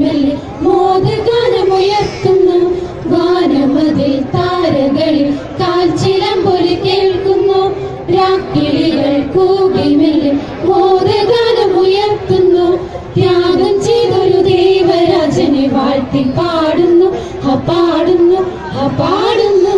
പൂകിമെല്ലെ മോദഗാനമുയർത്തുന്നു വാനമതിൽ താരകളിൽ കാൽച്ചിലമ്പൊലി കേൾക്കുന്നു രാക്കിളികൾ കൂകിമെല്ലെ മോദഗാനമുയർത്തുന്നു ത്യാഗം ചെയ്തൊരു ദേവരാജനെ വാഴ്ത്തി പാടുന്നു ഹ പാടുന്നു ഹ പാടുന്നു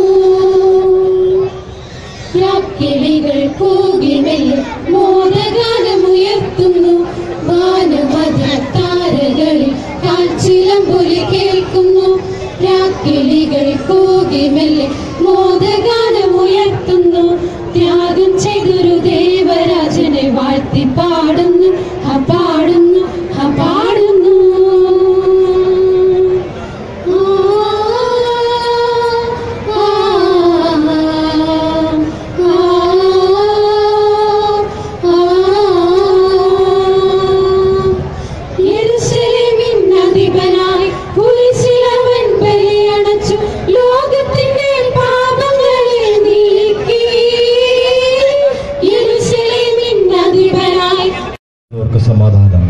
രാക്കിളികൾ കൂകിമെല്ലെ മോദഗാനമുയർത്തുന്നു വാനമതിൽ താരകളിൽ കാൽച്ചിലമ്പൊലി കേൾക്കുന്നു രാക്കിളികൾ കൂകിമെല്ലെ മോദഗാനമുയർത്തുന്നു ത്യാഗം ചെയ്തൊരു ദേവരാജനെ വാഴ്ത്തി പാടുന്നു ഹ പാടുന്നു ഹ പാടുന്നു ആ, ആ, ആ, യെരൂശലേമിൻ അധിപനായി കുരിശിലവൻ ബലിയണച്ചു ലോകത്തിന്റെ പാപങ്ങളെ നീക്കി യെരൂശലേമിൻ അധിപനായി അവർക്ക് സമാധാനം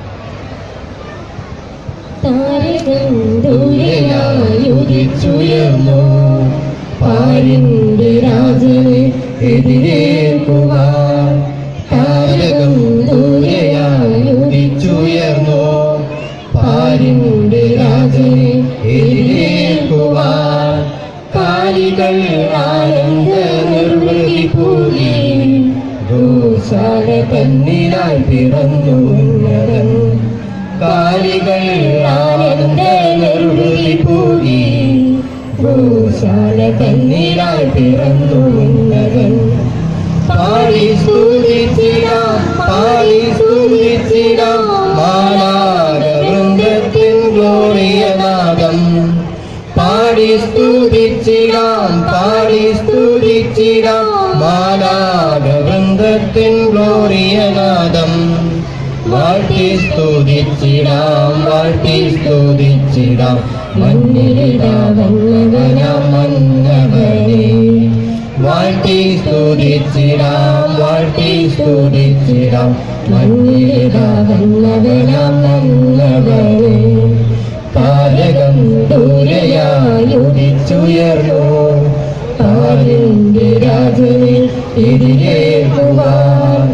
താരകം ദൂരെയായി ഉദിച്ചുയർന്നു പാരിന്റെ രാജനെ എതിരേൽക്കുവാൻ താരകം ദൂരെയായി ഉദിച്ചുയർന്നു പാരിന്റെ രാജനെ എതിരേൽക്കുവാൻ കാലികൾ ആനന്ദ നിർവൃതി പൂരി ഗോശാല തന്നിലായി പിറന്നു ഉന്നതൻ കാലികൾ ആനന്ദ നിർവൃതി പൂരി ഗോശാല തന്നിലായി പിറന്നു ഉന്നതൻ പാടി സ്തുതിച്ചിടാം പാടി സ്തുതിച്ചിടാം മാലാക വൃന്ദത്തിൻ ഗ്ലോറിയനാദം പാടി സ്തുതിച്ചിടാം പാടി സ്തുതിച്ചിടാം മാലാക വൃന്ദത്തിൻ ഗ്ലോറിയനാദം വാഴ്ത്തി സ്തുതിച്ചിടാം വാഴ്ത്തി സ്തുതിച്ചിടാം മഞ്ഞിലിടാവല്ലവനാം മന്നവനെ വാഴ്ത്തി സ്തുതിച്ചിടാം വാഴ്ത്തി സ്തുതിച്ചിടാം മഞ്ഞിലിടാവല്ലവനാം മന്നവനെ താരകം ദൂരെയായി ഉദിച്ചുയർന്നു താരന്റെ രാജനെ എതിരേൽക്കുവാൻ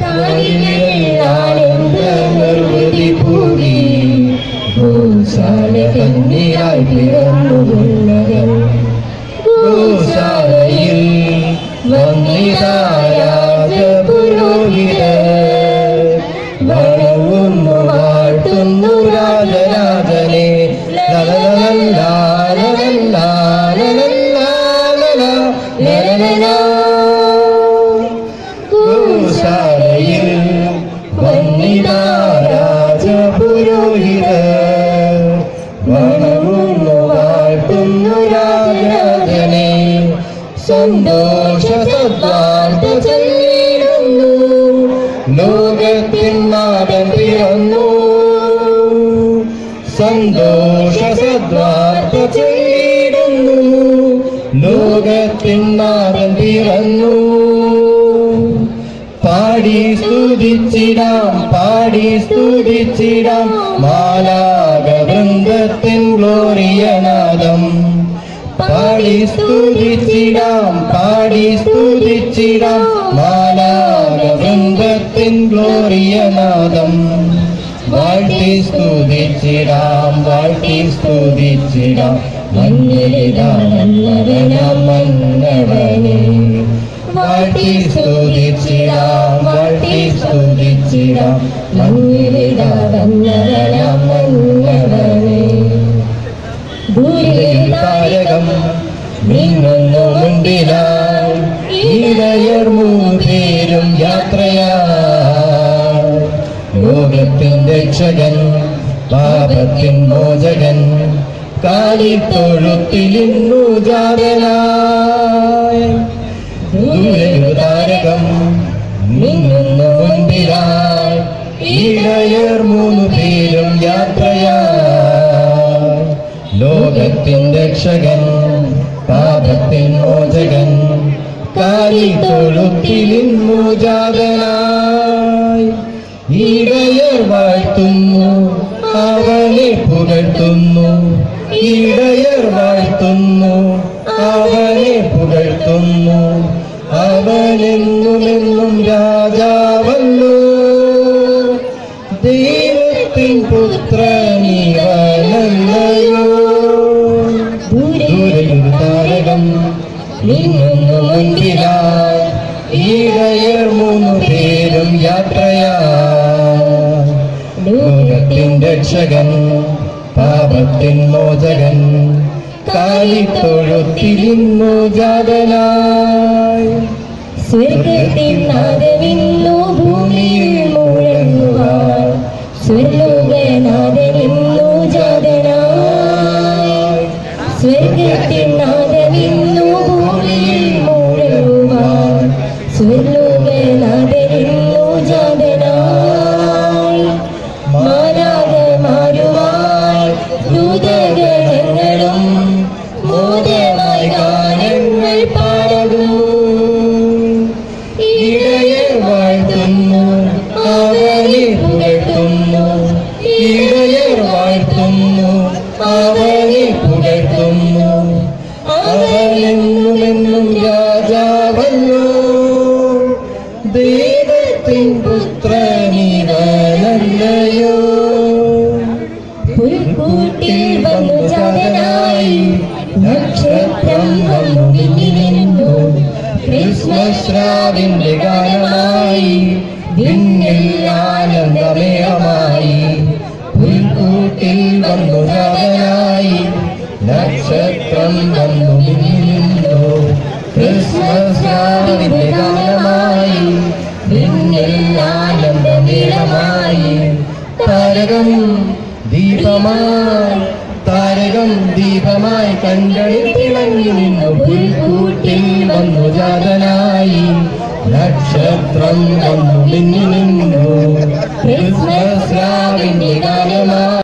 ആനന്ദ നിർവൃതി പൂരി ഗോശാല കണ്ണീരായി പിറന്നു ഉന്നതൻ ഗോശാലയിൽ വന്നിതാരാജ പുരോഹിത വണങ്ങുന്നു വാഴ്ത്തുന്നു രാജരാജനെ ഗോശാലയിൽ വന്നിതാരാജ പുരോഹിത വണങ്ങുന്നു വാഴ്ത്തുന്നു രാജരാജനെ സന്തോഷ സദ്വാർത്ത ചൊല്ലിടുന്നു ലോകത്തിൻ നാടൻ പിറന്നു സന്തോഷ സദ്വാർത്ത ചൊല്ലിടുന്നു ലോകത്തിൻ നാടൻ പിറന്നു പാടി സ്തുതിച്ചിടാം പാടി സ്തുതിച്ചിടാം മാലാക വൃന്ദത്തിൻ ഗ്ലോറിയനാദം പാടി സ്തുതിച്ചിടാം പാടി സ്തുതിച്ചിടാം മാലാക വൃന്ദത്തിൻ ഗ്ലോറിയനാദം വാഴ്ത്തി സ്തുതിച്ചിടാം വാഴ്ത്തി സ്തുതിച്ചിടാം മഞ്ഞിലിടാം മന്നവനെ വാഴ്ത്തി സ്തുതിച്ചിടാം വാഴ്ത്തി സ്തുതിച്ചിടാം മഞ്ഞിലിടാം മന്നവനെ ദൂരെ താരകം മിന്നുന്നു മുണ്ടിലായി ഇടയർ മൂന്നേരും യാത്രയാ ലോകത്തിൻ രക്ഷകൻ പാപത്തിൻ മോചകൻ കാലിത്തൊഴുത്തിലിന്നു ജാതനായി ദൂരെ താരകം മിന്നുന്നു മുൻപിലായി ഇടയർ മൂന്നു പേരും യാത്രയായി ലോകത്തിൻ രക്ഷകൻ പാപത്തിൻ മോചകൻ കാലിൽ തൊഴുത്തിലിൻ മോചാതനായി ഇടയർ വാഴ്ത്തുന്നു അവനെ അവനെ പുകഴ്ത്തുന്നു ഇടയർ വാഴ്ത്തുന്നു അവനെ പുകഴ്ത്തുന്നു അവനെന്നുമെന്നും രാജാവല്ലോ ദൈവത്തിൻ പുത്രനീവനല്ലയോ ദൂരെയൊരു താരകം നിന്നു മുൻപിലായി ഈടയർ മൂന്നു പേരും യാത്രയാ ലോകത്തിൻ രക്ഷകൻ പാപത്തിൻ മോചകൻ കാലിത്തൊഴുത്തിലിന്നു ജാതനായി സ്വർഗത്തിൻ നാദമിന്നു ഭൂമിയിൽ മുഴങ്ങുവാൻ സ്വർലോകനാഥനിന്നു ജാതനായി സ്വർഗത്തിൻ നാദമിന്നു ഭൂമിയിൽ മുഴങ്ങുവാൻ സ്വർലോകനാഥനിന്നു ജാതനായി മാലാകമാരുമായി ദൂതഗണങ്ങളും മോദമായി ഗാനങ്ങൾ പാടുന്നു ഇടയർ വാഴ്ത്തുന്നു അവനെ പുകഴ്ത്തുന്നു ഇടയർ വാഴ്ത്തുന്നു അവനെ പുകഴ്ത്തുന്നു അവനെന്നുമെന്നും രാജാവല്ലോ ദൈവത്തിൻ പുത്രനിവനല്ലയോ പുൽക്കൂട്ടിൽ വന്നു ജാതനായി നക്ഷത്രം വന്നു മിന്നിനിന്നു ക്രിസ്മസ് രാവിന്റെ ഗാനമായി വിണ്ണിൽ ആനന്ദമേളമായി പുൽക്കൂട്ടിൽ വന്നു ജാതനായി നക്ഷത്രം വന്നു നിന്നു ക്രിസ്മസ് രാവിന്റെ ഗാനമായി വിണ്ണിൽ ആനന്ദമേളമായി താരകം ദീപമായി താരകം ദീപമായി കണ്ടളിൽ തിളങ്ങി നിന്നു പുൽക്കൂട്ടിൽ വന്നു ജാതനായി നക്ഷത്രം വന്നു മിന്നി നിന്നു ക്രിസ്മസ് രാവിന്റെ ഗാനമായി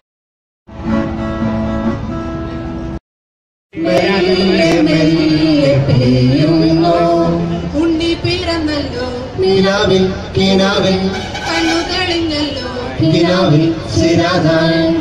മെല്ലെ മെല്ലെ പെയ്യുന്നു ഉണ്ണി പിറന്നല്ലോ കിനാവിൽ കിനാവിൽ കണ്ണു തെളിഞ്ഞല്ലോ കിനാവിൽ ശിരാധാൻ